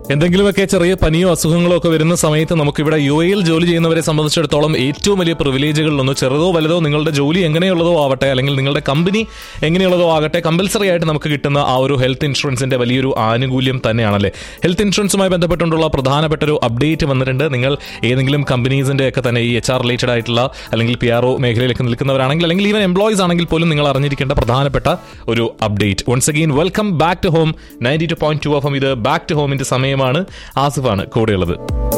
എന്തെങ്കിലുമൊക്കെ ചെറിയ പനിയോ അസുഖങ്ങളോ ഒക്കെ വരുന്ന സമയത്ത് നമുക്കിവിടെ യു എയിൽ ജോലി ചെയ്യുന്നവരെ സംബന്ധിച്ചിടത്തോളം ഏറ്റവും വലിയ പ്രിവിലേജുകളിലൊന്ന് ചെറുതോ വലുതോ നിങ്ങളുടെ ജോലി എങ്ങനെയുള്ളതോ ആവട്ടെ അല്ലെങ്കിൽ നിങ്ങളുടെ കമ്പനി എങ്ങനെയുള്ളതോ ആകട്ടെ കമ്പൽസറി ആയിട്ട് നമുക്ക് കിട്ടുന്ന ആ ഒരു ഹെൽത്ത് ഇൻഷുറൻസിന്റെ വലിയൊരു ആനുകൂല്യം തന്നെയാണല്ലേ ഹെൽത്ത് ഇൻഷുറൻസുമായി ബന്ധപ്പെട്ടുള്ള പ്രധാനപ്പെട്ട ഒരു അപ്ഡേറ്റ് വന്നിട്ടുണ്ട് നിങ്ങൾ ഏതെങ്കിലും കമ്പനീസിന്റെ ഒക്കെ തന്നെ ഈ എച്ച് ആർ റിലേറ്റഡ് ആയിട്ടുള്ള അല്ലെങ്കിൽ പി ആർ ഒ മേഖലയിലൊക്കെ നിൽക്കുന്നവരാണെങ്കിൽ അല്ലെങ്കിൽ ഈവൻ എംപ്ലോയീസ് ആണെങ്കിൽ പോലും നിങ്ങൾ അറിഞ്ഞിരിക്കേണ്ട പ്രധാനപ്പെട്ട ഒരു update once again welcome back to home ninety two point two F ഇത് ബാക്ക് ടു ഹോമിന്റെ സമയമാണ് ആസിഫാണ് കൂടെയുള്ളത്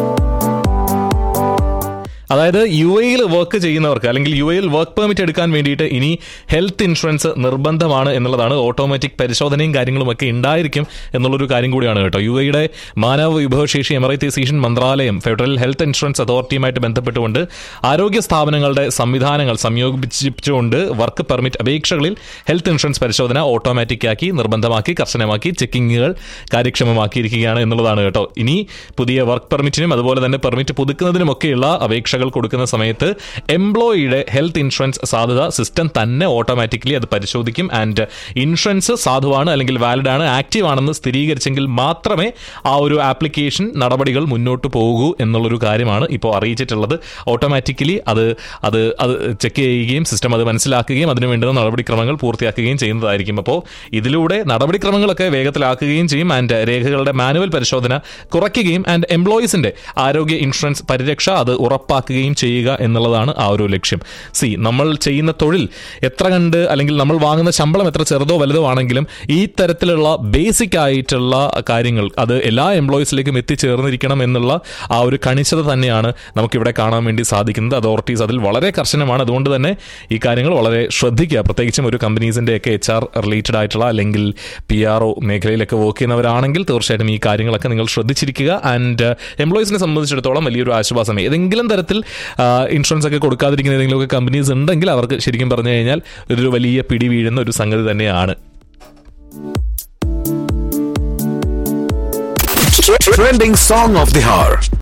അതായത് യു എയിൽ വർക്ക് ചെയ്യുന്നവർക്ക് അല്ലെങ്കിൽ യു എയിൽ വർക്ക് പെർമിറ്റ് എടുക്കാൻ വേണ്ടിയിട്ട് ഇനി ഹെൽത്ത് ഇൻഷുറൻസ് നിർബന്ധമാണ് എന്നുള്ളതാണ് ഓട്ടോമാറ്റിക് പരിശോധനയും കാര്യങ്ങളുമൊക്കെ ഉണ്ടായിരിക്കും എന്നുള്ളൊരു കാര്യം കൂടിയാണ് കേട്ടോ യു എയുടെ മാനവ വിഭവശേഷി എമറൈറ്റൈസേഷൻ മന്ത്രാലയം ഫെഡറൽ ഹെൽത്ത് ഇൻഷുറൻസ് അതോറിറ്റിയുമായിട്ട് ബന്ധപ്പെട്ടുകൊണ്ട് ആരോഗ്യ സ്ഥാപനങ്ങളുടെ സംവിധാനങ്ങൾ സംയോജിപ്പിച്ചുകൊണ്ട് വർക്ക് പെർമിറ്റ് അപേക്ഷകളിൽ ഹെൽത്ത് ഇൻഷുറൻസ് പരിശോധന ഓട്ടോമാറ്റിക് ആക്കി നിർബന്ധമാക്കി കർശനമാക്കി ചെക്കിങ്ങുകൾ കാര്യക്ഷമമാക്കിയിരിക്കുകയാണ് എന്നുള്ളതാണ് കേട്ടോ ഇനി പുതിയ വർക്ക് പെർമിറ്റിനും അതുപോലെ തന്നെ പെർമിറ്റ് പുതുക്കുന്നതിനുമൊക്കെയുള്ള അപേക്ഷകൾ കൊടുക്കുന്ന സമയത്ത് എംപ്ലോയിയുടെ ഹെൽത്ത് ഇൻഷുറൻസ് സാധുത സിസ്റ്റം തന്നെ ഓട്ടോമാറ്റിക്കലി അത് പരിശോധിക്കും ആൻഡ് ഇൻഷുറൻസ് സാധുവാണ് അല്ലെങ്കിൽ വാലിഡ് ആണ് ആക്റ്റീവ് ആണെന്ന് സ്ഥിരീകരിച്ചെങ്കിൽ മാത്രമേ ആ ഒരു ആപ്ലിക്കേഷൻ നടപടികൾ മുന്നോട്ട് പോകൂ എന്നുള്ളൊരു കാര്യമാണ് ഇപ്പോൾ അറിയിച്ചിട്ടുള്ളത് ഓട്ടോമാറ്റിക്കലി അത് അത് അത് ചെക്ക് ചെയ്യുകയും സിസ്റ്റം അത് മനസ്സിലാക്കുകയും അതിന് വേണ്ടുന്ന നടപടിക്രമങ്ങൾ പൂർത്തിയാക്കുകയും ചെയ്യുന്നതായിരിക്കും അപ്പോൾ ഇതിലൂടെ നടപടിക്രമങ്ങളൊക്കെ വേഗത്തിലാക്കുകയും ചെയ്യും ആൻഡ് രേഖകളുടെ മാനുവൽ പരിശോധന കുറയ്ക്കുകയും ആൻഡ് എംപ്ലോയീസിന്റെ ആരോഗ്യ ഇൻഷുറൻസ് പരിരക്ഷ അത് ഉറപ്പാക്കുകയും ചെയ്യുക എന്നുള്ളതാണ് ആ ഒരു ലക്ഷ്യം സി നമ്മൾ ചെയ്യുന്ന തൊഴിൽ എത്ര കണ്ട് അല്ലെങ്കിൽ നമ്മൾ വാങ്ങുന്ന ശമ്പളം എത്ര ചെറുതോ വലുതോ ആണെങ്കിലും ഈ തരത്തിലുള്ള ബേസിക് ആയിട്ടുള്ള കാര്യങ്ങൾ അത് എല്ലാ എംപ്ലോയീസിലേക്കും എത്തിച്ചേർന്നിരിക്കണം എന്നുള്ള ആ ഒരു കണിശത തന്നെയാണ് നമുക്കിവിടെ കാണാൻ വേണ്ടി സാധിക്കുന്നത് അതോറിറ്റീസ് അതിൽ വളരെ കർശനമാണ് അതുകൊണ്ട് തന്നെ ഈ കാര്യങ്ങൾ വളരെ ശ്രദ്ധിക്കുക പ്രത്യേകിച്ചും ഒരു കമ്പനീസിന്റെ ഒക്കെ എച്ച് ആർ റിലേറ്റഡ് ആയിട്ടുള്ള അല്ലെങ്കിൽ പി ആർ ഒ മേഖലയിലൊക്കെ വർക്ക് ചെയ്യുന്നവരാണെങ്കിൽ തീർച്ചയായിട്ടും ഈ കാര്യങ്ങളൊക്കെ നിങ്ങൾ ശ്രദ്ധിച്ചിരിക്കുക ആൻഡ് എംപ്ലോയീസിനെ സംബന്ധിച്ചിടത്തോളം വലിയൊരു ആശ്വാസം ഏതെങ്കിലും തരത്തിൽ ഇൻഷുറൻസ് ഒക്കെ കൊടുക്കാതിരിക്കുന്ന ഏതെങ്കിലുമൊക്കെ കമ്പനീസ് ഉണ്ടെങ്കിൽ അവർക്ക് ശരിക്കും പറഞ്ഞു കഴിഞ്ഞാൽ ഇതൊരു വലിയ പിടി വീഴുന്ന ഒരു സംഗതി തന്നെയാണ് Trending song of the hour.